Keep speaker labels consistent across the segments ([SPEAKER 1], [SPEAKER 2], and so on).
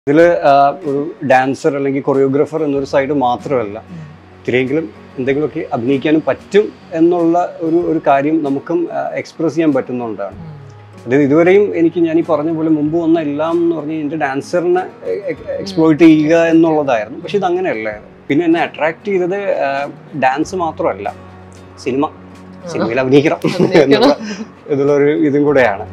[SPEAKER 1] ഇതിൽ ഒരു ഡാൻസർ അല്ലെങ്കിൽ കൊറിയോഗ്രാഫർ എന്നൊരു സൈഡ് മാത്രമല്ല ഇത്തിരിയെങ്കിലും എന്തെങ്കിലുമൊക്കെ അഭിനയിക്കാനും പറ്റും എന്നുള്ള ഒരു ഒരു കാര്യം നമുക്കും എക്സ്പ്രസ് ചെയ്യാൻ പറ്റുന്നുണ്ടാണ് അതായത് ഇതുവരെയും എനിക്ക് ഞാൻ ഈ പറഞ്ഞ പോലെ മുമ്പ് വന്ന എല്ലാം എന്ന് പറഞ്ഞാൽ എൻ്റെ ഡാൻസറിനെ എക്സ്പ്ലോയിറ്റ് ചെയ്യുക എന്നുള്ളതായിരുന്നു പക്ഷെ ഇത് അങ്ങനെയല്ല പിന്നെ എന്നെ അട്രാക്ട് ചെയ്തത് ഡാൻസ് മാത്രമല്ല സിനിമ സിനിമയിൽ അഭിനയിക്കണം
[SPEAKER 2] അഭിനയിക്കണം.
[SPEAKER 1] എന്നുള്ള ഇതിലൊരു ഇതും കൂടെയാണ്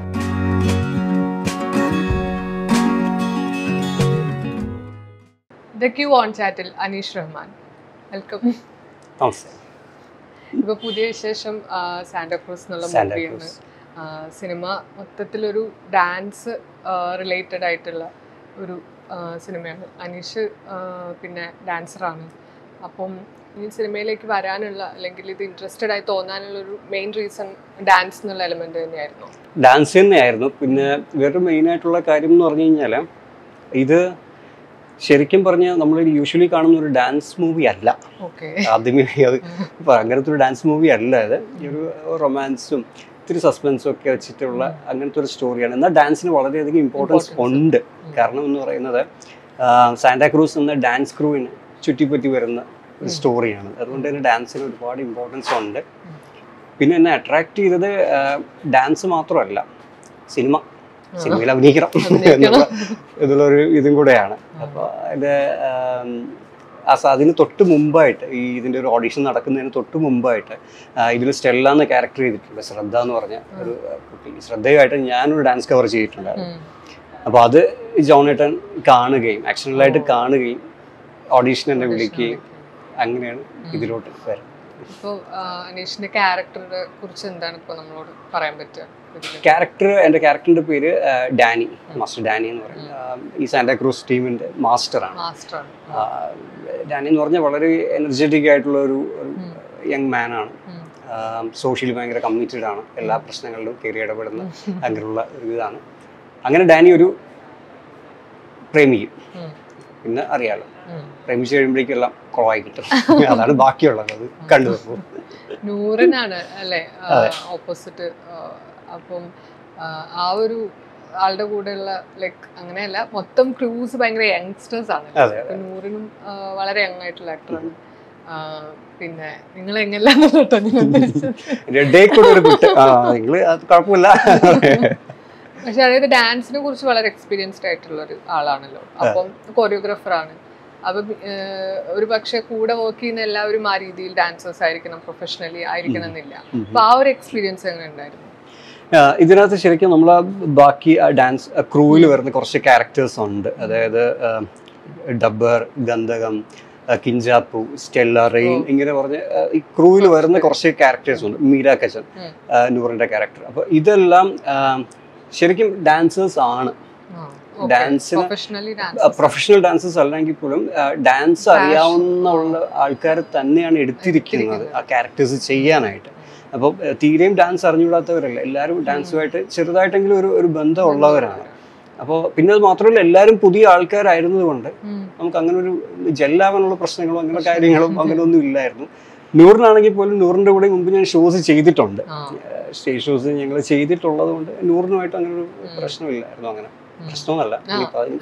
[SPEAKER 2] ദ ക്യൂ ഓൺ ചാറ്റിൽ അനീഷ് റഹ്മാൻ വെൽക്കം
[SPEAKER 1] നമസ്തേ
[SPEAKER 2] ഇപ്പൊ പുതിയ വിശേഷം സാന്റാക്രൂസ് എന്നുള്ള
[SPEAKER 1] സാന്റാ
[SPEAKER 2] മൂവിയാണ്
[SPEAKER 1] ക്രൂസ്.
[SPEAKER 2] സിനിമ മൊത്തത്തിലൊരു ഡാൻസ് റിലേറ്റഡ് ആയിട്ടുള്ള ഒരു ആ, സിനിമയാണ് അനീഷ് ആ, പിന്നെ ഡാൻസറാണ് അപ്പം ഈ സിനിമയിലേക്ക് വരാനുള്ള അല്ലെങ്കിൽ ഇത് ഇൻട്രസ്റ്റഡ് ആയി തോന്നാനുള്ള ഒരു മെയിൻ റീസൺ ഡാൻസ് എന്നുള്ള എലമെന്റ് തന്നെയായിരുന്നു
[SPEAKER 1] ഡാൻസ് തന്നെയായിരുന്നു പിന്നെ വേറൊരു മെയിനായിട്ടുള്ള കാര്യം എന്ന് പറഞ്ഞു കഴിഞ്ഞാൽ ഇത് ശരിക്കും പറഞ്ഞാൽ നമ്മൾ യൂഷ്വലി കാണുന്ന ഒരു ഡാൻസ് മൂവി അല്ല
[SPEAKER 2] ഓക്കെ
[SPEAKER 1] ആദ്യമേ അത് ഇപ്പൊ അങ്ങനത്തെ ഒരു ഡാൻസ് മൂവി അല്ല ഇത് ഈ ഒരു റൊമാൻസും ഇത്തിരി സസ്പെൻസും ഒക്കെ വെച്ചിട്ടുള്ള അങ്ങനത്തെ ഒരു സ്റ്റോറിയാണ് എന്നാൽ ഡാൻസിന് വളരെയധികം ഇമ്പോർട്ടൻസ്
[SPEAKER 2] Importance.
[SPEAKER 1] ഉണ്ട് കാരണം എന്ന് പറയുന്നത് സാന്റാക്രൂസ് എന്ന ഡാൻസ് ക്രൂവിന് ചുറ്റിപ്പറ്റി വരുന്ന ഒരു
[SPEAKER 2] ഉം.
[SPEAKER 1] സ്റ്റോറിയാണ് അതുകൊണ്ട് തന്നെ ഡാൻസിന് ഒരുപാട് ഇമ്പോർട്ടൻസ് ഉണ്ട് പിന്നെ എന്നെ അട്രാക്ട് ചെയ്തത് ഡാൻസ് മാത്രമല്ല സിനിമ സിനിമയിൽ അഭിനയിക്കണം
[SPEAKER 2] അഭിനയിക്കണം.
[SPEAKER 1] എന്നുള്ള ഇതിലൊരു ഇതും കൂടെയാണ് അപ്പോൾ ഇത് ആം, ആ സ- അതിന് തൊട്ട് മുമ്പായിട്ട് ഈ ഇതിൻ്റെ ഒരു ഓഡിഷൻ നടക്കുന്നതിന് തൊട്ട് മുമ്പായിട്ട് ഇതിൽ സ്റ്റെല്ല എന്ന ക്യാരക്ടർ ചെയ്തിട്ടുണ്ട് ശ്രദ്ധ എന്ന് പറഞ്ഞ ഒരു ആ, കുട്ടി ശ്രദ്ധയുമായിട്ട് ഞാനൊരു ഡാൻസ് കവർ ചെയ്തിട്ടുണ്ടായിരുന്നു അപ്പോൾ അത് ജോണേട്ടൻ കാണുകയും ആക്ഷനിലായിട്ട്
[SPEAKER 2] ഓ.
[SPEAKER 1] കാണുകയും ഓഡീഷൻ എന്നെ വിളിക്കുകയും അങ്ങനെയാണ് ഇതിലോട്ട് വരുന്നത്
[SPEAKER 2] ഇപ്പോൾ അനീഷിന്റെ ക്യാരക്ടറിനെ കുറിച്ച് എന്താണ് ഇപ്പോൾ നമ്മളോട് പറയാൻ പറ്റുക ഇതില്?
[SPEAKER 1] ക്യാരക്ടർ എൻ്റെ ക്യാരക്ടറിൻ്റെ പേര് ആ, ഡാനി മാസ്റ്റർ ഡാനി എന്ന് പറയും ആ, ഈ സാന്റാക്രൂസ് ടീമിൻ്റെ മാസ്റ്ററാണ്
[SPEAKER 2] മാസ്റ്ററാണ്
[SPEAKER 1] ആ, ഡാനി എന്ന് പറഞ്ഞാൽ വളരെ എനർജറ്റിക് ആയിട്ടുള്ള ഒരു
[SPEAKER 2] ഉം.
[SPEAKER 1] യങ് മാനാണ്
[SPEAKER 2] ഉം.
[SPEAKER 1] സോഷ്യലി ഭയങ്കര കമ്മിറ്റഡ് ആണ് എല്ലാ പ്രശ്നങ്ങളിലും കയറി ഇടപെടുന്ന അങ്ങനെയുള്ള ഒരു ഇതാണ് അങ്ങനെ ഡാനി ഒരു പ്രേമിക്കും
[SPEAKER 2] ഉം.
[SPEAKER 1] പിന്നെ അറിയാലോ
[SPEAKER 2] ഉം.
[SPEAKER 1] പ്രേമിച്ച് കഴിയുമ്പോഴേക്കും എല്ലാം കുളമായി കിട്ടും അതാണ് ബാക്കിയുള്ളത് അത് കണ്ടു നോക്കും
[SPEAKER 2] നൂറിനാണ് അല്ലേ
[SPEAKER 1] അതെ.
[SPEAKER 2] ഓപ്പോസിറ്റ് അപ്പം ആ, ആ ഒരു ആളുടെ കൂടെയുള്ള ലൈക്ക് അങ്ങനെയല്ല മൊത്തം ക്രൂസ് ഭയങ്കര യങ്സ്റ്റേഴ്സ് ആണ്
[SPEAKER 1] അതെ,
[SPEAKER 2] ഇപ്പൊ നൂറിനും ആ, വളരെ യങ് ആയിട്ടുള്ള ആക്ടറാണ് പിന്നെ നിങ്ങൾ എങ്ങനെയല്ലാന്ന് കേട്ടോ ഞാൻ ഉദ്ദേശിച്ചത്.
[SPEAKER 1] ഡേ കൂടെ ഒരു കുട്ടി ആ നിങ്ങൾ അത് കുഴപ്പമില്ല
[SPEAKER 2] പക്ഷെ അതായത് ഡാൻസിനെ കുറിച്ച് വളരെ എക്സ്പീരിയൻസ്ഡ് ആയിട്ടുള്ള ഒരു ആളാണല്ലോ അപ്പം കൊറിയോഗ്രാഫറാണ് അപ്പം ഏഹ്, ഒരു പക്ഷെ കൂടെ വർക്ക് ചെയ്യുന്ന എല്ലാവരും ആ രീതിയിൽ ഡാൻസേഴ്സ് ആയിരിക്കണം പ്രൊഫഷണലി ആയിരിക്കണം എന്നില്ല
[SPEAKER 1] ഉം.
[SPEAKER 2] അപ്പൊ ആ ഒരു എക്സ്പീരിയൻസ് എങ്ങനെ ഉണ്ടായിരുന്നു
[SPEAKER 1] ആ, ഇതിനകത്ത് ശരിക്കും നമ്മൾ ബാക്കി ഡാൻസ് ക്രൂവിൽ വരുന്ന കുറച്ച് ക്യാരക്ടേഴ്സ് ഉണ്ട് അതായത് ഡബ്ബർ ഗന്ധകം ആ, കിഞ്ചാപ്പു സ്റ്റെല്ല റെയിൻ
[SPEAKER 2] ഓ.
[SPEAKER 1] ഇങ്ങനെ പറഞ്ഞ് ആ, ഈ ക്രൂവിൽ വരുന്ന കുറച്ച് ക്യാരക്ടേഴ്സ് ഉണ്ട് മീര കച്ചൻ
[SPEAKER 2] ഉം.
[SPEAKER 1] ആ, നൂറിന്റെ ക്യാരക്ടർ അപ്പോൾ ഇതെല്ലാം ആ, ശരിക്കും ഡാൻസേഴ്സ് ആണ് ഡാൻസിന്
[SPEAKER 2] പ്രൊഫഷണലി ഡാൻസ്
[SPEAKER 1] പ്രൊഫഷണൽ ഡാൻസേഴ്സ് അല്ലെങ്കിൽ പോലും ഡാൻസ് അറിയാവുന്ന ഉള്ള ആൾക്കാർ തന്നെയാണ് എടുത്തിരിക്കുന്നത് ആ ക്യാരക്ടേഴ്സ് ചെയ്യാനായിട്ട് അപ്പോൾ തീരെയും ഡാൻസ് അറിഞ്ഞുകൂടാത്തവരല്ല എല്ലാവരും ഡാൻസുമായിട്ട് ചെറുതായിട്ടെങ്കിലും ഒരു ഒരു ബന്ധമുള്ളവരാണ് അപ്പോൾ പിന്നെ അത് മാത്രമല്ല എല്ലാവരും പുതിയ ആൾക്കാരായിരുന്നത് കൊണ്ട് നമുക്ക് അങ്ങനെ ഒരു ജെല്ലാവാനുള്ള പ്രശ്നങ്ങളോ അങ്ങനെ കാര്യങ്ങളും അങ്ങനെ ഒന്നും ഇല്ലായിരുന്നു നൂറിനാണെങ്കിൽ പോലും നൂറിൻ്റെ കൂടെ മുമ്പ് ഞാൻ ഷോസ് ചെയ്തിട്ടുണ്ട് സ്റ്റേജ് ഷോസ് ഞങ്ങൾ ചെയ്തിട്ടുള്ളത് കൊണ്ട് നൂറിനുമായിട്ട് അങ്ങനെ ഒരു പ്രശ്നമില്ലായിരുന്നു അങ്ങനെ പ്രശ്നമൊന്നല്ല ഇനിയിപ്പോ അതിന്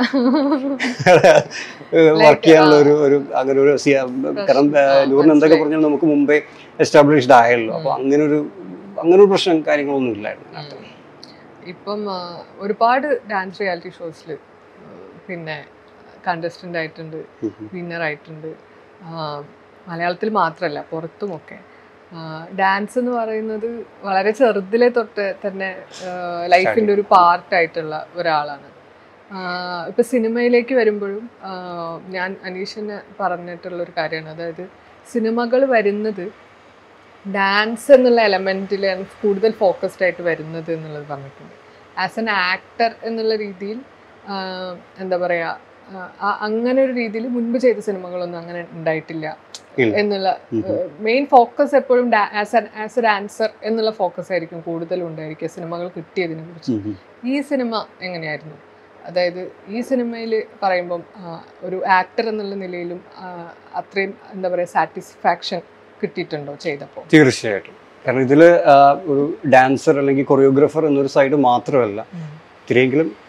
[SPEAKER 1] വർക്ക് ചെയ്യാനുള്ള ഒരു ഒരു അങ്ങനെ ഒരു സി- കാരണം
[SPEAKER 2] ആ,
[SPEAKER 1] നൂറിന് എന്തൊക്കെ
[SPEAKER 2] മനസ്സിലായി.
[SPEAKER 1] പറഞ്ഞാൽ നമുക്ക് മുമ്പേ എസ്റ്റാബ്ലിഷ്ഡ് ആയല്ലോ അപ്പൊ അങ്ങനെ ഒരു അങ്ങനെ ഒരു പ്രശ്നം കാര്യങ്ങളൊന്നും ഇല്ലായിരുന്നു അതിനകത്ത്.
[SPEAKER 2] ഇപ്പം ആ, ഒരുപാട് ഡാൻസ് റിയാലിറ്റി ഷോസിൽ പിന്നെ കണ്ടസ്റ്റന്റ് ആയിട്ടുണ്ട്
[SPEAKER 1] ഉം ഉം.
[SPEAKER 2] വിന്നർ ആയിട്ടുണ്ട് ആ, മലയാളത്തിൽ മാത്രമല്ല പുറത്തുമൊക്കെ ഡാൻസ് എന്ന് പറയുന്നത് വളരെ ചെറുതിലെ തൊട്ട് തന്നെ ലൈഫിൻ്റെ ഒരു പാർട്ടായിട്ടുള്ള ഒരാളാണ് ആ, ഇപ്പൊ സിനിമയിലേക്ക് വരുമ്പോഴും ആ, ഞാൻ അനീഷിന് പറഞ്ഞിട്ടുള്ള ഒരു കാര്യമാണ് അതായത് സിനിമകൾ വരുന്നത് ഡാൻസ് എന്നുള്ള എലമെന്റിലാണ് കൂടുതൽ ഫോക്കസ്ഡ് ആയിട്ട് വരുന്നത് എന്നുള്ളത് പറഞ്ഞിട്ടുണ്ട് ആസ് എൻ ആക്ടർ എന്നുള്ള രീതിയിൽ ആ, എന്താ പറയാ ആ, ആ- അങ്ങനെ ഒരു രീതിയിൽ മുൻപ് ചെയ്ത സിനിമകളൊന്നും അങ്ങനെ ഉണ്ടായിട്ടില്ല
[SPEAKER 1] ഇല്ല.
[SPEAKER 2] എന്നുള്ള
[SPEAKER 1] ഉം ഉം.
[SPEAKER 2] മെയിൻ ഫോക്കസ് എപ്പോഴും ആസ് എ ഡാൻസർ എന്നുള്ള ഫോക്കസ് ആയിരിക്കും കൂടുതലും ഉണ്ടായിരിക്കുക സിനിമകൾ കിട്ടിയതിനെ കുറിച്ച്
[SPEAKER 1] ഉം ഉം.
[SPEAKER 2] ഈ സിനിമ എങ്ങനെയായിരുന്നു അതായത് ഈ സിനിമയിൽ പറയുമ്പം ആ, ഒരു ആക്ടർ എന്നുള്ള നിലയിലും ആ, അത്രയും എന്താ പറയുക സാറ്റിസ്ഫാക്ഷൻ കിട്ടിയിട്ടുണ്ടോ ചെയ്തപ്പോൾ
[SPEAKER 1] തീർച്ചയായിട്ടും കാരണം ഇതിൽ ഒരു ഡാൻസർ അല്ലെങ്കിൽ കൊറിയോഗ്രാഫർ എന്നൊരു സൈഡ് മാത്രമല്ല ഇത്തിരിയെങ്കിലും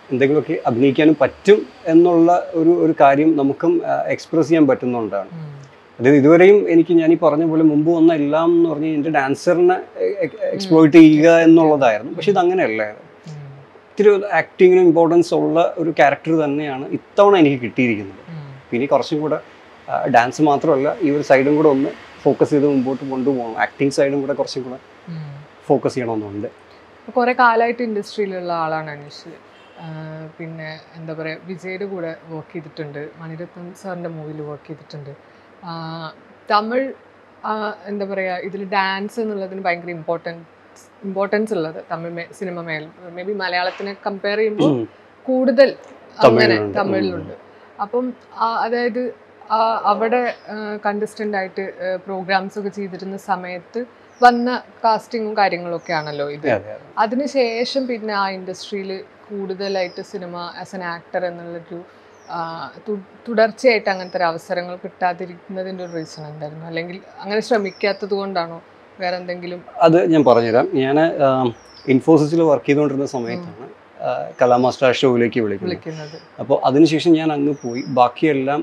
[SPEAKER 1] എന്തെങ്കിലുമൊക്കെ അഭിനയിക്കാനും പറ്റും എന്നുള്ള ഒരു ഒരു കാര്യം നമുക്കും എക്സ്പ്രസ് ചെയ്യാൻ പറ്റുന്നുണ്ടാണ്
[SPEAKER 2] ഉം.
[SPEAKER 1] അതായത് ഇതുവരെയും എനിക്ക് ഞാൻ ഈ പറഞ്ഞ പോലെ മുമ്പ് വന്ന എല്ലാം എന്ന് പറഞ്ഞാൽ എൻ്റെ ഡാൻസറിനെ എക്സ്പ്ലോയിറ്റ് ചെയ്യുക എന്നുള്ളതായിരുന്നു പക്ഷെ ഇത് അങ്ങനെയല്ലായിരുന്നു
[SPEAKER 2] ഉം.
[SPEAKER 1] ഇത്തിരി ആക്ടിങ്ങിന് ഇമ്പോർട്ടൻസ് ഉള്ള ഒരു ക്യാരക്ടർ തന്നെയാണ് ഇത്തവണ എനിക്ക് കിട്ടിയിരിക്കുന്നത്
[SPEAKER 2] ഉം.
[SPEAKER 1] പിന്നെ കുറച്ചും കൂടെ ഡാൻസ് മാത്രമല്ല ഈ ഒരു സൈഡും കൂടെ ഒന്ന് ഫോക്കസ് ചെയ്ത് മുമ്പോട്ട് കൊണ്ടുപോകണം ആക്ടിങ് സൈഡും കൂടെ കുറച്ചും കൂടെ
[SPEAKER 2] ഉം.
[SPEAKER 1] ഫോക്കസ് ചെയ്യണമെന്നുണ്ട്
[SPEAKER 2] കുറെ കാലമായിട്ട് ഇൻഡസ്ട്രിയിലുള്ള ആളാണ് അനീഷ് ആഹ് പിന്നെ എന്താ പറയുക വിജയുടെ കൂടെ വർക്ക് ചെയ്തിട്ടുണ്ട് മണിരത്നം സാറിൻ്റെ മൂവിയിൽ വർക്ക് ചെയ്തിട്ടുണ്ട് ആഹ് തമിഴ് ആഹ് എന്താ പറയുക ഇതിൽ ഡാൻസ് എന്നുള്ളതിന് ഭയങ്കര ഇമ്പോർട്ടൻസ് ഇമ്പോർട്ടൻസ് ഉള്ളത് തമിഴ് മേ- സിനിമ മേൽ മേ ബി മലയാളത്തിനെ കമ്പയർ ചെയ്യുമ്പോൾ
[SPEAKER 1] ഉം.
[SPEAKER 2] കൂടുതൽ അങ്ങനെ
[SPEAKER 1] തമിഴിലുണ്ട്.
[SPEAKER 2] തമിഴിലുണ്ട് അപ്പം ആ- അതായത് ആ അവിടെ കണ്ടസ്റ്റൻ്റ് ആയിട്ട് പ്രോഗ്രാംസ് ഒക്കെ ചെയ്തിരുന്ന സമയത്ത് വന്ന കാസ്റ്റിങ്ങും കാര്യങ്ങളൊക്കെ ആണല്ലോ ഇത്
[SPEAKER 1] അതെ അതെ
[SPEAKER 2] അതിനുശേഷം പിന്നെ ആ ഇൻഡസ്ട്രിയിൽ കൂടുതലായിട്ട് സിനിമ ആസ് എൻ ആക്ടർ എന്നുള്ളൊരു ആ, തു- തുടർച്ചയായിട്ട് അങ്ങനത്തെ ഒരു അവസരങ്ങൾ കിട്ടാതിരിക്കുന്നതിൻ്റെ ഒരു റീസൺ എന്തായിരുന്നു അല്ലെങ്കിൽ അങ്ങനെ ശ്രമിക്കാത്തത് കൊണ്ടാണോ വേറെ എന്തെങ്കിലും
[SPEAKER 1] അത് ഞാൻ പറഞ്ഞുതരാം ഞാൻ ഇൻഫോസിസിൽ വർക്ക് ചെയ്തുകൊണ്ടിരുന്ന സമയത്താണ് ആ, കലാമാസ്റ്റർ ഷോയിലേക്ക് വിളിക്കുന്നത്
[SPEAKER 2] വിളിക്കുന്നത്
[SPEAKER 1] അപ്പോൾ അതിനുശേഷം ഞാൻ അങ്ങ് പോയി ബാക്കിയെല്ലാം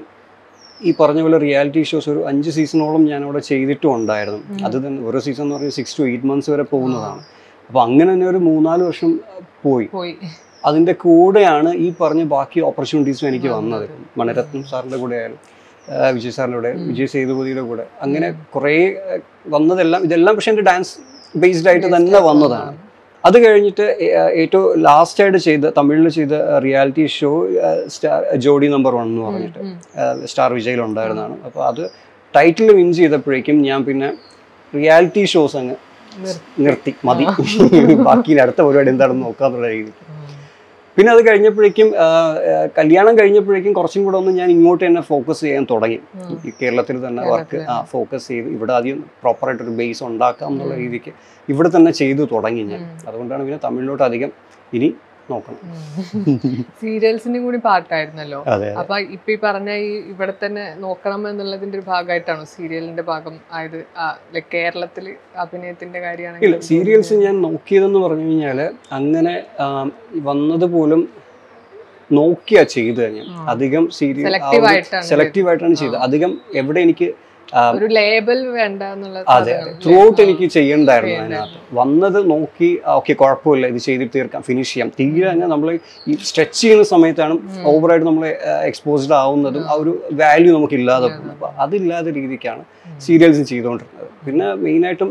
[SPEAKER 1] ഈ പറഞ്ഞ പോലെ റിയാലിറ്റി ഷോസ് ഒരു അഞ്ച് സീസണോളം ഞാൻ അവിടെ ചെയ്തിട്ടും ഉണ്ടായിരുന്നു
[SPEAKER 2] ഉം.
[SPEAKER 1] അത് തന്നെ ഓരോ സീസൺ എന്ന് പറഞ്ഞാൽ സിക്സ് ടു എയ്റ്റ് മന്ത്സ് വരെ പോകുന്നതാണ് അപ്പോൾ അങ്ങനെ തന്നെ ഒരു മൂന്നാല് വർഷം ആ, പോയി
[SPEAKER 2] പോയി
[SPEAKER 1] അതിൻ്റെ കൂടെയാണ് ഈ പറഞ്ഞ ബാക്കി ഓപ്പർച്യൂണിറ്റീസും എനിക്ക് വന്നത്
[SPEAKER 2] വന്നത്.
[SPEAKER 1] മണിരത്നം സാറിൻ്റെ കൂടെ ആയാലും ആ, വിജയ് സാറിൻ്റെ കൂടെ
[SPEAKER 2] ഉം.
[SPEAKER 1] വിജയ് സേതുപതിയുടെ കൂടെ അങ്ങനെ
[SPEAKER 2] ഉം.
[SPEAKER 1] കുറേ ആ, വന്നതെല്ലാം ഇതെല്ലാം പക്ഷേ എൻ്റെ ഡാൻസ് ബേസ്ഡ് ആയിട്ട് തന്നെ
[SPEAKER 2] Based
[SPEAKER 1] വന്നതാണ്
[SPEAKER 2] ആയിട്ട്
[SPEAKER 1] അത് കഴിഞ്ഞിട്ട് ഏ- ഏറ്റവും ലാസ്റ്റ് ആയിട്ട് ചെയ്ത തമിഴിൽ ചെയ്ത reality show Star Jodi number one എന്ന്
[SPEAKER 2] ഉം,
[SPEAKER 1] പറഞ്ഞിട്ട്
[SPEAKER 2] ഉം.
[SPEAKER 1] ആ, സ്റ്റാർ വിജയിൽ ഉണ്ടായിരുന്നതാണ് അപ്പോൾ അത് ടൈറ്റിൽ വിൻ ചെയ്തപ്പോഴേക്കും ഞാൻ പിന്നെ റിയാലിറ്റി ഷോസ് അങ്ങ്
[SPEAKER 2] നിർത്തി.
[SPEAKER 1] നിർത്തി മതി ബാക്കി ഇനി അടുത്ത പരിപാടി എന്താണെന്ന് നോക്കാന്നുള്ള രീതിക്ക്
[SPEAKER 2] ഉം.
[SPEAKER 1] പിന്നെ അത് കഴിഞ്ഞപ്പോഴേക്കും ആ, ആ, കല്യാണം കഴിഞ്ഞപ്പോഴേക്കും കുറച്ചും കൂടെ ഒന്ന് ഞാൻ ഇങ്ങോട്ട് തന്നെ ഫോക്കസ് ചെയ്യാൻ തുടങ്ങി
[SPEAKER 2] ഉം.
[SPEAKER 1] ഈ കേരളത്തിൽ തന്നെ വർക്ക്
[SPEAKER 2] കേരളത്തിൽ
[SPEAKER 1] ആ ഫോക്കസ് ചെയ്ത് ഇവിടെ ആദ്യം പ്രോപ്പറായിട്ടൊരു ബേസ് ഉണ്ടാക്കാം എന്നുള്ള രീതിക്ക് ഇവിടെ തന്നെ ചെയ്തു തുടങ്ങി ഞാൻ
[SPEAKER 2] ഉം.
[SPEAKER 1] അതുകൊണ്ടാണ് പിന്നെ തമിഴിലോട്ട് അധികം ഇനി നോക്കണം
[SPEAKER 2] സീരിയൽസിന്റെ കൂടി പാട്ടായിരുന്നല്ലോ
[SPEAKER 1] അതെ
[SPEAKER 2] അപ്പൊ ഇപ്പൊ ഈ പറഞ്ഞ ഈ ഇവിടെ തന്നെ നോക്കണം എന്നുള്ളതിന്റെ ഒരു ഭാഗമായിട്ടാണോ സീരിയലിന്റെ ഭാഗം ആയത് ലൈക് കേരളത്തില് അഭിനയത്തിന്റെ
[SPEAKER 1] ഇല്ല
[SPEAKER 2] കാര്യമാണെങ്കിൽ
[SPEAKER 1] സീരിയൽസ് ഞാൻ നോക്കിയതെന്ന് പറഞ്ഞു കഴിഞ്ഞാൽ അങ്ങനെ ആം, വന്നത് പോലും നോക്കിയാ ചെയ്തത് ഞാൻ
[SPEAKER 2] ആ.
[SPEAKER 1] അധികം സീരിയൽ
[SPEAKER 2] Selective ആയിട്ടാണ്
[SPEAKER 1] സെലക്റ്റീവ് ആയിട്ടാണ് ചെയ്തത്
[SPEAKER 2] ആ.
[SPEAKER 1] അധികം എവിടെ എനിക്ക് ആ,
[SPEAKER 2] ഒരു ലേബൽ വേണ്ട എന്നുള്ള
[SPEAKER 1] അതെ
[SPEAKER 2] സാധനം.
[SPEAKER 1] ത്രൂ ഔട്ട് എനിക്ക് ചെയ്യണ്ടായിരുന്നു
[SPEAKER 2] ചെയ്യണ്ടായിരുന്നു.
[SPEAKER 1] അതിനകത്ത് വന്നത് നോക്കി ഓക്കെ കുഴപ്പമില്ല ഇത് ചെയ്ത് തീർക്കാം ഫിനിഷ് ചെയ്യാം തീരെ അങ്ങ് നമ്മൾ ഈ സ്ട്രെച്ച് ചെയ്യുന്ന സമയത്താണ്
[SPEAKER 2] ഉം.
[SPEAKER 1] ഓവറായിട്ട് നമ്മൾ എക്സ്പോസ്ഡ് ആവുന്നതും ആ ഒരു വാല്യൂ നമുക്ക് ഇല്ലാതെ പോകുന്നത് അപ്പോൾ അതില്ലാത്ത രീതിക്കാണ്
[SPEAKER 2] ഉം.
[SPEAKER 1] സീരിയൽസ് ചെയ്തുകൊണ്ടിരുന്നത് പിന്നെ മെയിനായിട്ടും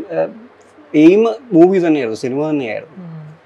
[SPEAKER 1] എയിം മൂവി തന്നെയായിരുന്നു സിനിമ തന്നെയായിരുന്നു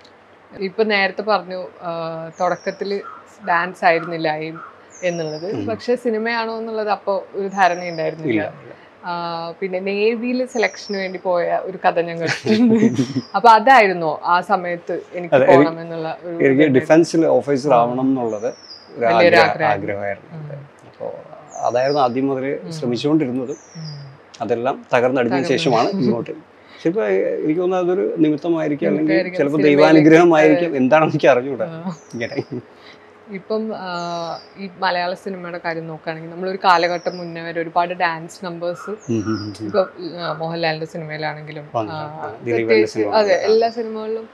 [SPEAKER 2] ഉം. ഇപ്പൊ നേരത്തെ പറഞ്ഞു ആ, തുടക്കത്തില് ഡാൻസ് ആയിരുന്നില്ല aim എന്നുള്ളത്
[SPEAKER 1] ഉം.
[SPEAKER 2] പക്ഷെ സിനിമയാണോ എന്നുള്ളത് അപ്പൊ ഒരു ധാരണ ഉണ്ടായിരുന്നില്ല
[SPEAKER 1] ഇല്ല
[SPEAKER 2] ആ, പിന്നെ നേവിയിൽ സെലക്ഷന് വേണ്ടി പോയ ഒരു കഥ ഞാൻ കേട്ടിട്ടുണ്ട് അപ്പൊ അതായിരുന്നോ ആ സമയത്ത് എനിക്ക്
[SPEAKER 1] അതെ,
[SPEAKER 2] പോകണം എന്നുള്ള ഒരു
[SPEAKER 1] എനിക്ക്
[SPEAKER 2] ഇതുണ്ടായിരുന്നു?
[SPEAKER 1] ഡിഫൻസിൽ ഓഫീസർ ആവണം എന്നുള്ളത് ഒരു
[SPEAKER 2] വലിയൊരു
[SPEAKER 1] ആഗ്രഹ-
[SPEAKER 2] ആഗ്രഹം.
[SPEAKER 1] ആഗ്രഹമായിരുന്നു
[SPEAKER 2] ഉം.
[SPEAKER 1] അപ്പോൾ അതായിരുന്നു ആദ്യം മുതൽ
[SPEAKER 2] ഉം.
[SPEAKER 1] ശ്രമിച്ചുകൊണ്ടിരുന്നത്
[SPEAKER 2] ഉം.
[SPEAKER 1] അതെല്ലാം തകർന്നടിഞ്ഞതിന്
[SPEAKER 2] തകർന്ന്.
[SPEAKER 1] ശേഷമാണ് ഇങ്ങോട്ട് പക്ഷെ ഇപ്പൊ എനിക്ക് തോന്നുന്നത് അതൊരു നിമിത്തമായിരിക്കും അല്ലെങ്കിൽ
[SPEAKER 2] നിമിത്തമായിരിക്കും.
[SPEAKER 1] ചിലപ്പോൾ
[SPEAKER 2] സിനിമയിലേക്ക്
[SPEAKER 1] ദൈവാനുഗ്രഹമായിരിക്കും എന്താണെന്ന് എനിക്ക് അറിഞ്ഞൂടാ
[SPEAKER 2] ആ.
[SPEAKER 1] ഇങ്ങനെ
[SPEAKER 2] ഇപ്പം ആ, ഈ മലയാള സിനിമയുടെ കാര്യം നോക്കുകയാണെങ്കിൽ നമ്മളൊരു കാലഘട്ടം മുന്നേ വരെ ഒരുപാട് ഡാൻസ് നമ്പേഴ്സ്
[SPEAKER 1] ഉം ഉം ഉം ഉം.
[SPEAKER 2] ഇപ്പൊ ആ, മോഹൻലാലിന്റെ സിനിമയിലാണെങ്കിലും
[SPEAKER 1] വന്നു.
[SPEAKER 2] ആ,
[SPEAKER 1] ആ, ദിലീപിന്റെ
[SPEAKER 2] പ്രത്യേകിച്ച്
[SPEAKER 1] സിനിമ.
[SPEAKER 2] അതെ
[SPEAKER 1] ആ.
[SPEAKER 2] എല്ലാ സിനിമകളിലും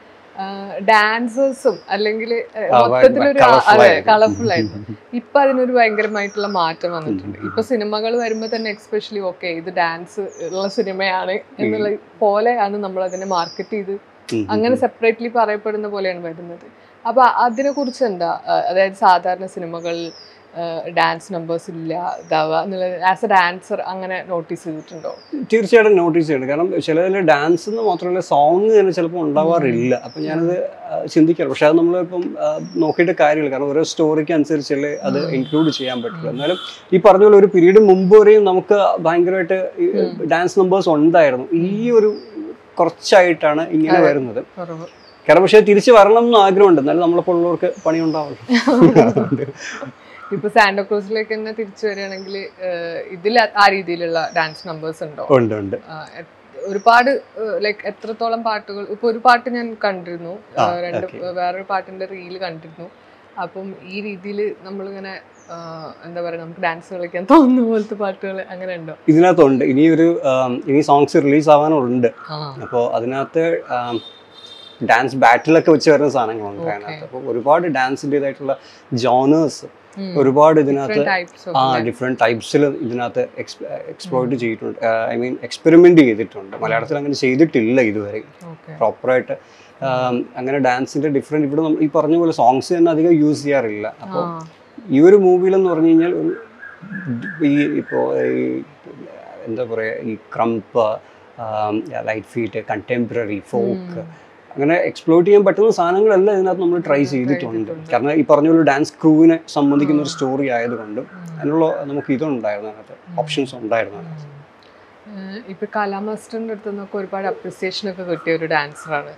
[SPEAKER 2] ഡാൻസേഴ്സും അല്ലെങ്കിൽ
[SPEAKER 1] ആ,
[SPEAKER 2] മൊത്തത്തിലൊരു ആ-
[SPEAKER 1] colourful
[SPEAKER 2] അതെ
[SPEAKER 1] ആയിരുന്നു.
[SPEAKER 2] കളർഫുൾ ആയിരുന്നു ഇപ്പൊ അതിനൊരു ഭയങ്കരമായിട്ടുള്ള മാറ്റം വന്നിട്ടുണ്ട്
[SPEAKER 1] ഉം.
[SPEAKER 2] ഇപ്പൊ സിനിമകൾ വരുമ്പോൾ തന്നെ എക്സ്പെഷ്യലി ഓക്കെ ഇത് ഡാൻസ് ഉള്ള സിനിമയാണ് എന്നുള്ള പോലെയാണ് നമ്മൾ അതിനെ മാർക്കറ്റ് ചെയ്ത്
[SPEAKER 1] ഉം ഉം
[SPEAKER 2] അങ്ങനെ
[SPEAKER 1] ഉം.
[SPEAKER 2] സെപ്പറേറ്റ്ലി പറയപ്പെടുന്ന പോലെയാണ് വരുന്നത് അപ്പൊ അതിനെ കുറിച്ച് എന്താ ആ, അതായത് സാധാരണ സിനിമകളിൽ ഡാൻസ് നമ്പേഴ്സ് ഇല്ല ഇതാവുക എന്നുള്ളത് ആസ് എ ഡാൻസർ അങ്ങനെ നോട്ടീസ് ചെയ്തിട്ടുണ്ടോ
[SPEAKER 1] തീർച്ചയായിട്ടും നോട്ടീസ് ചെയ്യണം കാരണം ചിലതിൽ ഡാൻസ് എന്ന് മാത്രമല്ല സോങ് തന്നെ ചിലപ്പോൾ ഉണ്ടാവാറില്ല അപ്പം ഞാനത് ആ, ചിന്തിക്കാറ് പക്ഷെ അത് നമ്മളിപ്പം ആ, നോക്കിയിട്ട് കാര്യമില്ല കാരണം ഓരോ സ്റ്റോറിക്ക് അനുസരിച്ചല്ലേ അത്
[SPEAKER 2] ഉം.
[SPEAKER 1] ഇൻക്ലൂഡ് ചെയ്യാൻ പറ്റുള്ളൂ എന്നാലും ഈ പറഞ്ഞ പോലെ ഒരു പീരീഡ് മുമ്പ് വരെയും നമുക്ക് ഭയങ്കരമായിട്ട്
[SPEAKER 2] ഉം.
[SPEAKER 1] ഡാൻസ് നമ്പേഴ്സ് ഉണ്ടായിരുന്നു ഈ ഒരു കുറച്ചായിട്ടാണ് ഇങ്ങനെ
[SPEAKER 2] അതെ.
[SPEAKER 1] വരുന്നത്
[SPEAKER 2] കുറവ്
[SPEAKER 1] കാരണം പക്ഷേ തിരിച്ച് വരണം എന്ന് ആഗ്രഹമുണ്ട് എന്നാലും നമ്മളപ്പോൾ ഉള്ളവർക്ക് പണി ഉണ്ടാവുള്ളൂ അതുകൊണ്ട്
[SPEAKER 2] ഇപ്പൊ സാന്റോക്രൂസിലേക്ക് തന്നെ തിരിച്ചു വരികയാണെങ്കിൽ ഇതിൽ ആ രീതിയിലുള്ള ഡാൻസ് നമ്പേഴ്സ് ഉണ്ടോ
[SPEAKER 1] ഉണ്ട് ഉണ്ട്
[SPEAKER 2] ആ, എ- ഒരുപാട് ലൈക്ക് എത്രത്തോളം പാട്ടുകൾ ഇപ്പൊ ഒരു പാട്ട് ഞാൻ കണ്ടിരുന്നു ആ,
[SPEAKER 1] ആ,
[SPEAKER 2] രണ്ട്
[SPEAKER 1] okay.
[SPEAKER 2] വേറൊരു പാട്ടിന്റെ റീല് കണ്ടിരുന്നു അപ്പം ഈ രീതിയിൽ നമ്മളിങ്ങനെ ആ, എന്താ പറയാ നമുക്ക് ഡാൻസ് കളിക്കാൻ തോന്നുന്ന പോലത്തെ പാട്ടുകൾ അങ്ങനെ ഉണ്ടോ
[SPEAKER 1] ഇതിനകത്തുണ്ട് ഇനിയൊരു ആം, ഇനി സോങ്സ് റിലീസ് ആവാനുണ്ട്
[SPEAKER 2] ആ
[SPEAKER 1] അപ്പോൾ അതിനകത്ത് ആം, ഡാൻസ് ബാറ്റിലൊക്കെ വെച്ച് വരുന്ന സാധനങ്ങളുണ്ട് അതിനകത്ത് അപ്പോൾ ഒരുപാട് ഡാൻസിൻ്റെതായിട്ടുള്ള ജോണേഴ്സ് ഒരുപാട് ഇതിനകത്ത്
[SPEAKER 2] ടൈപ്സ്
[SPEAKER 1] ആ ഡിഫറെൻറ്റ് ടൈപ്സിൽ ഇതിനകത്ത് എക്സ്പ്ലോയിറ്റ് ചെയ്തിട്ടുണ്ട് ഐ മീൻ എക്സ്പെരിമെൻ്റ് ചെയ്തിട്ടുണ്ട് മലയാളത്തിൽ അങ്ങനെ ചെയ്തിട്ടില്ല ഇതുവരെ
[SPEAKER 2] ഓക്കെ
[SPEAKER 1] പ്രോപ്പറായിട്ട് അങ്ങനെ ഡാൻസിൻ്റെ ഡിഫറെൻറ്റ് ഇവിടെ നമ്മൾ ഈ പറഞ്ഞ പോലെ സോങ്സ് തന്നെ അധികം യൂസ് ചെയ്യാറില്ല അപ്പോൾ ഈ ഒരു മൂവിയിലെന്ന് പറഞ്ഞു കഴിഞ്ഞാൽ ഒരു ഈ ഇപ്പോൾ ഈ എന്താ പറയുക ഈ krump light feet contemporary folk അങ്ങനെ എക്സ്പ്ലോർ ചെയ്യാൻ പറ്റുന്ന സാധനങ്ങളെല്ലാം ഇതിനകത്ത് നമ്മൾ ട്രൈ ചെയ്തിട്ടുണ്ട് കാരണം ഈ പറഞ്ഞ ഒരു ഡാൻസ് ക്രൂവിനെ സംബന്ധിക്കുന്ന ഒരു സ്റ്റോറി ആയതുകൊണ്ടും അതിനുള്ള നമുക്ക് ഇതുണ്ടായിരുന്നു അതിനകത്ത് ഓപ്ഷൻസ് ഉണ്ടായിരുന്നു അതിനകത്ത്.
[SPEAKER 2] ഇപ്പൊ കലാ മാസ്റ്ററിന്റെ അടുത്ത് നിന്നൊക്കെ ഒരുപാട് അപ്രിസിയേഷൻ ഒക്കെ കിട്ടിയ ഒരു ഡാൻസറാണ്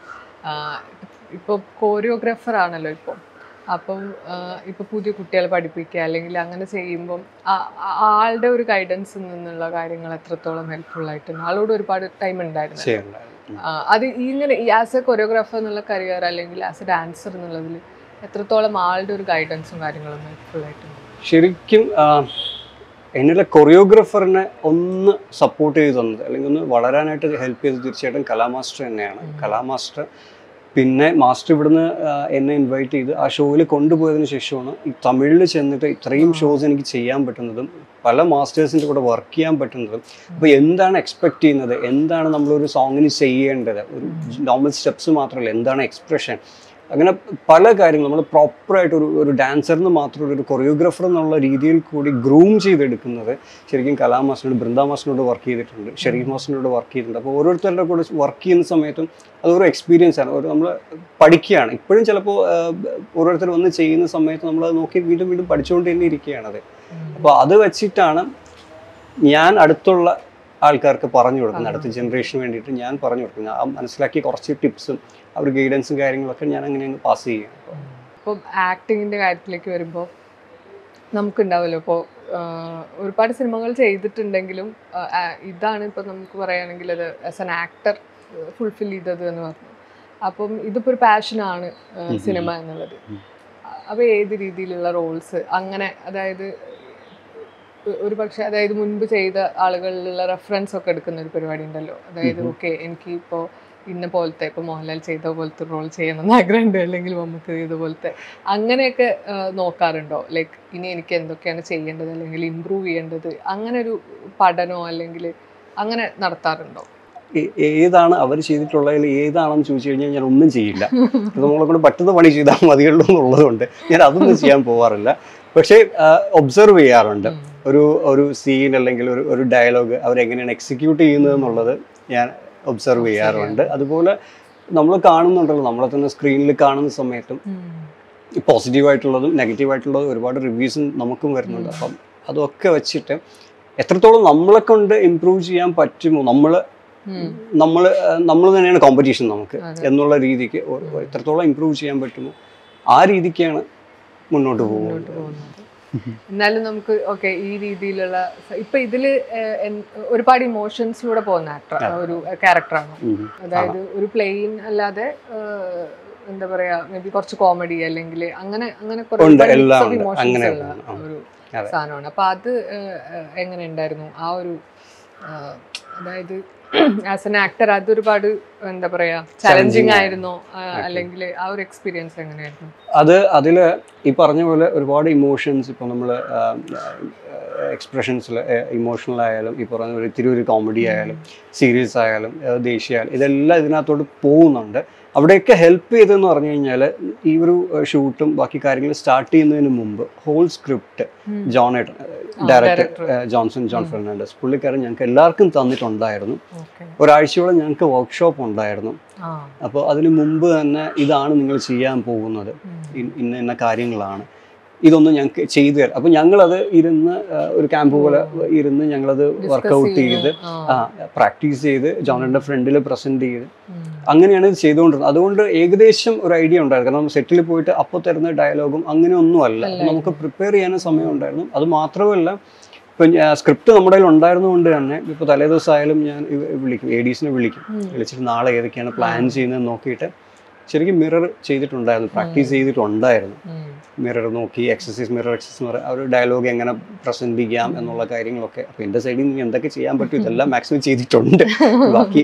[SPEAKER 2] ഇപ്പൊ കോറിയോഗ്രാഫർ ആണല്ലോ ഇപ്പം അപ്പം ആഹ് ഇപ്പൊ പുതിയ കുട്ടികളെ പഠിപ്പിക്കുക അല്ലെങ്കിൽ അങ്ങനെ ചെയ്യുമ്പം ആ- ആ- ആളുടെ ഒരു ഗൈഡൻസിൽ നിന്നുള്ള കാര്യങ്ങൾ എത്രത്തോളം ഹെൽപ്ഫുൾ ആയിട്ടുണ്ട് ആളോട് ഒരുപാട് ടൈം ഉണ്ടായിരുന്നു
[SPEAKER 1] ചെയ്യുന്നുണ്ടായിരുന്നു ഉം.
[SPEAKER 2] ആ, അത് ഇങ്ങനെ ആസ് എ കൊറിയോഗ്രാഫർ എന്നുള്ള കരിയർ അല്ലെങ്കിൽ ആസ് എ ഡാൻസർ എന്നുള്ളതിൽ എത്രത്തോളം ആളുടെ ഒരു ഗൈഡൻസും കാര്യങ്ങളും ഹെൽപ്ഫുൾ ആയിട്ടുണ്ട്
[SPEAKER 1] ശരിക്കും എന്നുള്ള കൊറിയോഗ്രാഫറിനെ ഒന്ന് സപ്പോർട്ട് ചെയ്ത് തന്നത് അല്ലെങ്കിൽ ഒന്ന് വളരാനായിട്ട് ഹെൽപ്പ് ചെയ്തത് തീർച്ചയായിട്ടും കലാമാസ്റ്റർ തന്നെയാണ് കലാമാസ്റ്റർ പിന്നെ മാസ്റ്റർ ഇവിടുന്ന് ആ, എന്നെ ഇൻവൈറ്റ് ചെയ്ത് ആ ഷോയിൽ കൊണ്ടുപോയതിന് ശേഷമാണ് ഈ തമിഴിൽ ചെന്നിട്ട് ഇത്രയും ഷോസ് എനിക്ക് ചെയ്യാൻ പറ്റുന്നതും പല മാസ്റ്റേഴ്സിൻ്റെ കൂടെ വർക്ക് ചെയ്യാൻ പറ്റുന്നതും അപ്പോൾ എന്താണ് എക്സ്പെക്ട് ചെയ്യുന്നത് എന്താണ് നമ്മളൊരു സോങ്ങിന് ചെയ്യേണ്ടത് ഒരു നോർമൽ സ്റ്റെപ്സ് മാത്രമല്ല എന്താണ് എക്സ്പ്രഷൻ അങ്ങനെ പല കാര്യങ്ങളും നമ്മൾ പ്രോപ്പറായിട്ട് ഒരു ഒരു ഡാൻസറിന് മാത്രം ഒരു കൊറിയോഗ്രാഫർ എന്നുള്ള രീതിയിൽ കൂടി ഗ്രൂം ചെയ്തെടുക്കുന്നത് ശരിക്കും കലാ മാസ്റ്ററിനോട് ബൃന്ദ മാസ്റ്ററിനോട് വർക്ക് ചെയ്തിട്ടുണ്ട് ഷെരീഫ് മാസ്റ്ററിനോട് വർക്ക് ചെയ്തിട്ടുണ്ട് അപ്പോൾ ഓരോരുത്തരുടെ കൂടെ വർക്ക് ചെയ്യുന്ന സമയത്തും അതൊരു എക്സ്പീരിയൻസ് ആണ് ഒരു നമ്മൾ പഠിക്കുകയാണ് ഇപ്പോഴും ചിലപ്പോൾ ഓരോരുത്തർ വന്ന് ചെയ്യുന്ന സമയത്ത് നമ്മൾ അത് നോക്കി വീണ്ടും വീണ്ടും പഠിച്ചുകൊണ്ട് തന്നെ ഇരിക്കുകയാണത് അപ്പോൾ അത് വെച്ചിട്ടാണ് ഞാൻ അടുത്തുള്ള ആൾക്കാർക്ക് പറഞ്ഞു കൊടുക്കുന്നത് അടുത്ത ജനറേഷന് വേണ്ടിയിട്ട് ഞാൻ പറഞ്ഞു കൊടുക്കുന്നത് ആ മനസ്സിലാക്കിയ കുറച്ച് ടിപ്സും ആ ഒരു ഗൈഡൻസും കാര്യങ്ങളൊക്കെ ഞാൻ അങ്ങനെ അങ്ങ് പാസ് ചെയ്യും അപ്പോൾ
[SPEAKER 2] ഇപ്പം ആക്ടിങ്ങിന്റെ കാര്യത്തിലേക്ക് വരുമ്പോൾ നമുക്കുണ്ടാവുമല്ലോ ഇപ്പോൾ ഒരുപാട് സിനിമകൾ ചെയ്തിട്ടുണ്ടെങ്കിലും ആ, ആ, ഇതാണ് ഇപ്പം നമുക്ക് പറയുകയാണെങ്കിൽ അത് ആസ് എൻ ആക്ടർ ഫുൾഫിൽ ചെയ്തത് എന്ന് പറഞ്ഞു അപ്പം ഇതിപ്പോൾ ഒരു പാഷനാണ് സിനിമ എന്നുള്ളത്
[SPEAKER 1] ഉം.
[SPEAKER 2] അപ്പോൾ ഏത് രീതിയിലുള്ള റോൾസ് അങ്ങനെ അതായത് ഒ- ഒരു പക്ഷെ അതായത് മുൻപ് ചെയ്ത ആളുകളിലുള്ള റെഫറൻസ് ഒക്കെ എടുക്കുന്ന ഒരു പരിപാടി ഉണ്ടല്ലോ അതായത്
[SPEAKER 1] ഉം.
[SPEAKER 2] ഓക്കെ എനിക്ക് ഇപ്പോൾ ഇന്ന പോലത്തെ ഇപ്പോൾ മോഹൻലാൽ ചെയ്ത പോലത്തെ റോൾ ചെയ്യണമെന്ന് ആഗ്രഹമുണ്ട് അല്ലെങ്കിൽ നമുക്ക് ഇതുപോലത്തെ അങ്ങനെയൊക്കെ ആ, നോക്കാറുണ്ടോ ലൈക്ക് ഇനി എനിക്ക് എന്തൊക്കെയാണ് ചെയ്യേണ്ടത് അല്ലെങ്കിൽ ഇമ്പ്രൂവ് ചെയ്യേണ്ടത് അങ്ങനെ ഒരു പഠനമോ അല്ലെങ്കിൽ അങ്ങനെ നടത്താറുണ്ടോ
[SPEAKER 1] ഏ- ഏതാണ് അവർ ചെയ്തിട്ടുള്ളതിൽ ഏതാണെന്ന് ചോദിച്ചു കഴിഞ്ഞാൽ ഞാൻ ഒന്നും ചെയ്യില്ല അത് നമ്മളെ കൊണ്ട് പറ്റുന്ന പണി ചെയ്താൽ മതിയുള്ളൂ എന്നുള്ളതുകൊണ്ട് ഞാൻ അതൊന്നും ചെയ്യാൻ പോവാറില്ല പക്ഷേ ഒബ്സർവ് ചെയ്യാറുണ്ട്
[SPEAKER 2] ഉം.
[SPEAKER 1] ഒരു ഒരു സീൻ അല്ലെങ്കിൽ ഒരു ഒരു ഡയലോഗ് അവരെങ്ങനെയാണ് എക്സിക്യൂട്ട് ചെയ്യുന്നത് എന്നുള്ളത് ഞാൻ ഒബ്സർവ് ചെയ്യാറുണ്ട് അതുപോലെ നമ്മൾ കാണുന്നുണ്ടല്ലോ നമ്മളെ തന്നെ സ്ക്രീനിൽ കാണുന്ന സമയത്തും പോസിറ്റീവായിട്ടുള്ളതും നെഗറ്റീവായിട്ടുള്ളതും ഒരുപാട് റിവ്യൂസും നമുക്കും വരുന്നുണ്ട് അപ്പം അതൊക്കെ വെച്ചിട്ട് എത്രത്തോളം നമ്മളെ കൊണ്ട് ഇമ്പ്രൂവ് ചെയ്യാൻ പറ്റുമോ നമ്മൾ
[SPEAKER 2] ഉം.
[SPEAKER 1] നമ്മൾ നമ്മൾ തന്നെയാണ് കോമ്പറ്റീഷൻ നമുക്ക്
[SPEAKER 2] അതെ.
[SPEAKER 1] എന്നുള്ള രീതിക്ക് ഒ- ഒ- എത്രത്തോളം ഇമ്പ്രൂവ് ചെയ്യാൻ പറ്റുമോ ആ രീതിക്കാണ് മുന്നോട്ട് പോകുന്നത്
[SPEAKER 2] മുന്നോട്ട് പോകുന്നത് എന്നാലും നമുക്ക് ഓക്കെ ഈ രീതിയിലുള്ള സ- ഇപ്പൊ ഇതില് ഏഹ്, എൻ- ഒരുപാട് ഇമോഷൻസിലൂടെ പോകുന്ന ആക്ടർ ഒരു ക്യാരക്ടറാണ്
[SPEAKER 1] ഉം.
[SPEAKER 2] അതായത് ഒരു പ്ലെയിൻ അല്ലാതെ ഏഹ്, എന്താ പറയാ മേ ബി കുറച്ച് കോമഡി അല്ലെങ്കിൽ അങ്ങനെ അങ്ങനെ കുറേ
[SPEAKER 1] ഉണ്ട്,
[SPEAKER 2] ഒരുപാട് mix
[SPEAKER 1] എല്ലാം
[SPEAKER 2] of
[SPEAKER 1] ഉണ്ട്.
[SPEAKER 2] emotions
[SPEAKER 1] അങ്ങനെ
[SPEAKER 2] ഉള്ള
[SPEAKER 1] ഉണ്ട്. ആ.
[SPEAKER 2] ഒരു
[SPEAKER 1] അതെ.
[SPEAKER 2] സാധനമാണ് അപ്പൊ അത് ഏഹ്, ഏഹ്, എങ്ങനെ ഉണ്ടായിരുന്നു ആ ഒരു ഏഹ്, അതായത് ആസ് എൻ ആക്ടർ അതൊരുപാട് എന്താ പറയാ ചലഞ്ചിങ് ആയിരുന്നോ അല്ലെങ്കിൽ ആ ഒരു എക്സ്പീരിയൻസ് എങ്ങനെയായിരുന്നു
[SPEAKER 1] അത് അതിൽ ഈ പറഞ്ഞ പോലെ ഒരുപാട് ഇമോഷൻസ് ഇപ്പോൾ നമ്മൾ എക്സ്പ്രഷൻസിൽ ഇമോഷണൽ ആയാലും ഈ പറഞ്ഞ പോലെ ഇത്തിരി ഒരു കോമഡി ആയാലും സീരിയസ് ആയാലും ഏഹ് ദേശീയ ആയാലും ഇതെല്ലാം ഇതിനകത്തോട്ട് പോകുന്നുണ്ട് അവിടെയൊക്കെ ഹെൽപ്പ് ചെയ്തതെന്ന് പറഞ്ഞു കഴിഞ്ഞാൽ ഈ ഒരു ഷൂട്ടും ബാക്കി കാര്യങ്ങൾ സ്റ്റാർട്ട് ചെയ്യുന്നതിന് മുമ്പ് ഹോൾ സ്ക്രിപ്റ്റ് ജോണേട്ടൻ ഡയറക്ടർ ജോൺസൺ ജോൺ ഫെർണാണ്ടസ് പുള്ളിക്കാരൻ ഞങ്ങൾക്ക് എല്ലാവർക്കും തന്നിട്ടുണ്ടായിരുന്നു
[SPEAKER 2] ഓക്കെ
[SPEAKER 1] ഒരാഴ്ചയോളം ഞങ്ങൾക്ക് വർക്ക്ഷോപ്പ് ഉണ്ടായിരുന്നു
[SPEAKER 2] ആ
[SPEAKER 1] അപ്പോൾ അതിന് മുമ്പ് തന്നെ ഇതാണ് നിങ്ങൾ ചെയ്യാൻ പോകുന്നത്
[SPEAKER 2] ഉം.
[SPEAKER 1] ഇ- ഇന്ന ഇന്ന കാര്യങ്ങളാണ് ഇതൊന്നും ഞങ്ങൾക്ക് ചെയ്തു തരാം അപ്പം ഞങ്ങളത് ഇരുന്ന് ആ, ഒരു ക്യാമ്പ് പോലെ ഇരുന്ന് ഞങ്ങളത്
[SPEAKER 2] Discuss
[SPEAKER 1] വർക്കൗട്ട്
[SPEAKER 2] ചെയ്യുന്നു.
[SPEAKER 1] ചെയ്ത്
[SPEAKER 2] ആ.
[SPEAKER 1] പ്രാക്ടീസ് ചെയ്ത് ജോണന്റെ ഫ്രണ്ടിൽ പ്രസന്റ് ചെയ്ത്
[SPEAKER 2] ഉം.
[SPEAKER 1] അങ്ങനെയാണ് ഇത് ചെയ്തുകൊണ്ടിരുന്നത് അതുകൊണ്ട് ഏകദേശം ഒരു ഐഡിയ ഉണ്ടായിരുന്നു കാരണം സെറ്റിൽ പോയിട്ട് അപ്പോൾ തരുന്ന ഡയലോഗും അങ്ങനെ ഒന്നുമല്ല
[SPEAKER 2] അല്ലായിരുന്നു.
[SPEAKER 1] നമുക്ക് പ്രിപ്പയർ ചെയ്യാനും സമയം ഉണ്ടായിരുന്നു അത് മാത്രമല്ല ഇപ്പം സ്ക്രിപ്റ്റ് നമ്മുടെ കയ്യിൽ ഉണ്ടായിരുന്നുകൊണ്ട് തന്നെ ഇപ്പോൾ തലേദിവസം ആയാലും ഞാൻ ഇവ- വിളിക്കും എ ഡീസിനെ വിളിക്കും
[SPEAKER 2] ഉം.
[SPEAKER 1] വിളിച്ചിട്ട് നാളെ ഏതൊക്കെയാണ് പ്ലാൻ ചെയ്യുന്നത് നോക്കിയിട്ട് ശരിക്കും മിറർ ചെയ്തിട്ടുണ്ടായിരുന്നു പ്രാക്ടീസ് ചെയ്തിട്ടുണ്ടായിരുന്നു
[SPEAKER 2] ഉം.
[SPEAKER 1] മിറർ നോക്കി എക്സസൈസ് മിറർ എക്സസൈസ് എന്ന് പറയുക ആ ഒരു ഡയലോഗ് എങ്ങനെ പ്രസന്റ് ചെയ്യാം എന്നുള്ള കാര്യങ്ങളൊക്കെ അപ്പോൾ എൻ്റെ സൈഡിൽ നിന്ന് എന്തൊക്കെ ചെയ്യാൻ പറ്റും ഇതെല്ലാം മാക്സിമം ചെയ്തിട്ടുണ്ട് ബാക്കി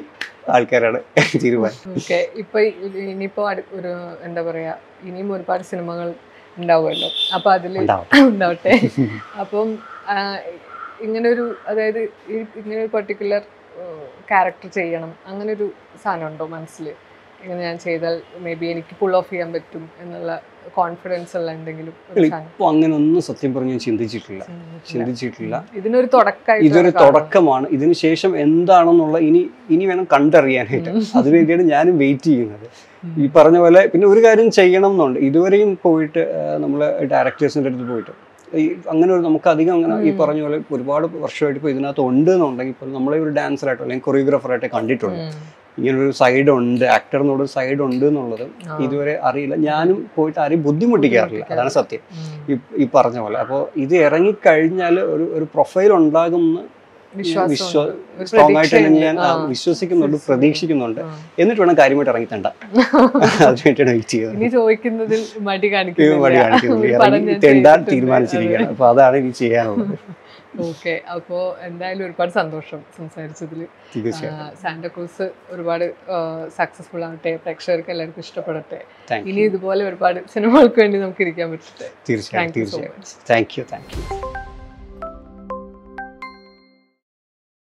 [SPEAKER 1] ആൾക്കാരാണ് തീരുമാനം
[SPEAKER 2] ഓക്കെ ഇപ്പൊ ഇ- ഇനിയിപ്പോ അടു- ഒരു എന്താ പറയാ ഇനിയും ഒരുപാട് സിനിമകൾ ഉണ്ടാവുമല്ലോ അപ്പൊ അതില്
[SPEAKER 1] ഉണ്ടാവും
[SPEAKER 2] ഉണ്ടാവട്ടെ അപ്പം ആ, ഇങ്ങനെ ഒരു അതായത് ഈ- ഇങ്ങനെ ഒരു പെർട്ടിക്കുലർ ക്യാരക്ടർ ചെയ്യണം അങ്ങനെ ഒരു സാധനം ഉണ്ടോ മനസ്സിൽ ഇങ്ങനെ ഞാൻ ചെയ്താൽ മേ ബി എനിക്ക് പുൾ ഓഫ് ചെയ്യാൻ പറ്റും എന്നുള്ള കോൺഫിഡൻസ് ഉള്ള എന്തെങ്കിലും ഒരു സാധനം
[SPEAKER 1] ഇപ്പൊ അങ്ങനെ ഒന്നും സത്യം പറഞ്ഞു ചിന്തിച്ചിട്ടില്ല ചിന്തിച്ചിട്ടില്ല
[SPEAKER 2] ഇതിനൊരു തുടക്കമായിട്ട്
[SPEAKER 1] ഇതൊരു തുടക്കമാണ് ഇതിന് ശേഷം എന്താണെന്നുള്ള ഇനി ഇനി വേണം കണ്ടറിയാനായിട്ട് അതിനുവേണ്ടിയാണ് ഞാനും വെയിറ്റ് ചെയ്യുന്നത് ഈ പറഞ്ഞ പോലെ പിന്നെ ഒരു കാര്യം ചെയ്യണം എന്നുണ്ട് ഇതുവരെയും പോയിട്ട് നമ്മൾ ഡയറക്ടേഴ്സിൻ്റെ അടുത്ത് പോയിട്ട് ഈ അങ്ങനെ ഒരു നമുക്ക് അധികം അങ്ങനെ ഈ
[SPEAKER 2] ഉം.
[SPEAKER 1] പറഞ്ഞ പോലെ ഒരുപാട് വർഷമായിട്ട് ഇപ്പോൾ ഇതിനകത്ത് ഉണ്ട് എന്നുണ്ടെങ്കിൽ ഇപ്പോൾ നമ്മളെ ഒരു ഡാൻസറായിട്ടോ അല്ലെങ്കിൽ കൊറിയോഗ്രാഫറായിട്ടോ കണ്ടിട്ടുണ്ട് ഇങ്ങനൊരു സൈഡ് ഉണ്ട് ആക്ടർ എന്നോട് സൈഡ് ഉണ്ട് എന്നുള്ളത് ഇതുവരെ അറിയില്ല ഞാനും പോയിട്ട് ആരെയും ബുദ്ധിമുട്ടിക്കാറില്ല അതാണ് സത്യം ഈ ഈ പറഞ്ഞ പോലെ അപ്പോൾ ഇത് ഇറങ്ങിക്കഴിഞ്ഞാൽ ഒരു ഒരു പ്രൊഫൈൽ ഉണ്ടാകുമെന്ന്
[SPEAKER 2] വിശ്വാസം
[SPEAKER 1] വിശ്വ
[SPEAKER 2] ഒരു
[SPEAKER 1] സ്ട്രോങ് ആയിട്ട് തന്നെ
[SPEAKER 2] പ്രതീക്ഷയുണ്ട്.
[SPEAKER 1] ഞാൻ ആ,
[SPEAKER 2] ആ.
[SPEAKER 1] വിശ്വസിക്കുന്നുണ്ട്
[SPEAKER 2] തീർച്ചയായും.
[SPEAKER 1] പ്രതീക്ഷിക്കുന്നുണ്ട്
[SPEAKER 2] ആ.
[SPEAKER 1] എന്നിട്ട് വേണം കാര്യമായിട്ട് ഇറങ്ങിത്തണ്ട അതിനുവേണ്ടിയാണ് വെയിറ്റ് ചെയ്യുന്നത്
[SPEAKER 2] ഇനി ചോദിക്കുന്നതിൽ മടി
[SPEAKER 1] ഇത് മടി കാണിക്കുന്നില്ല
[SPEAKER 2] ഒരു പടം
[SPEAKER 1] ഇറങ്ങി
[SPEAKER 2] ഞാൻ
[SPEAKER 1] തെണ്ടാൻ
[SPEAKER 2] ചെയ്തിട്ടുണ്ട്.
[SPEAKER 1] തീരുമാനിച്ചിരിക്കുകയാണ് അപ്പൊ അതാണ് ഇനി ചെയ്യാനുള്ളത്
[SPEAKER 2] ഓക്കെ അപ്പോ എന്തായാലും ഒരുപാട് സന്തോഷം സംസാരിച്ചതിൽ
[SPEAKER 1] തീർച്ചയായിട്ടും
[SPEAKER 2] സാന്റക്രൂസ് ഒരുപാട് സക്സസ്ഫുൾ ആവട്ടെ പ്രേക്ഷകർക്ക് എല്ലാവർക്കും ഇഷ്ടപ്പെടട്ടെ
[SPEAKER 1] താങ്ക്
[SPEAKER 2] ഇനി ഇതുപോലെ ഒരുപാട് സിനിമകൾക്ക് വേണ്ടി നമുക്ക് ഇരിക്കാൻ പറ്റട്ടെ
[SPEAKER 1] തീർച്ചയായും
[SPEAKER 2] താങ്ക് യു സോ
[SPEAKER 1] തീർച്ചയായും
[SPEAKER 2] much
[SPEAKER 1] thank you thank U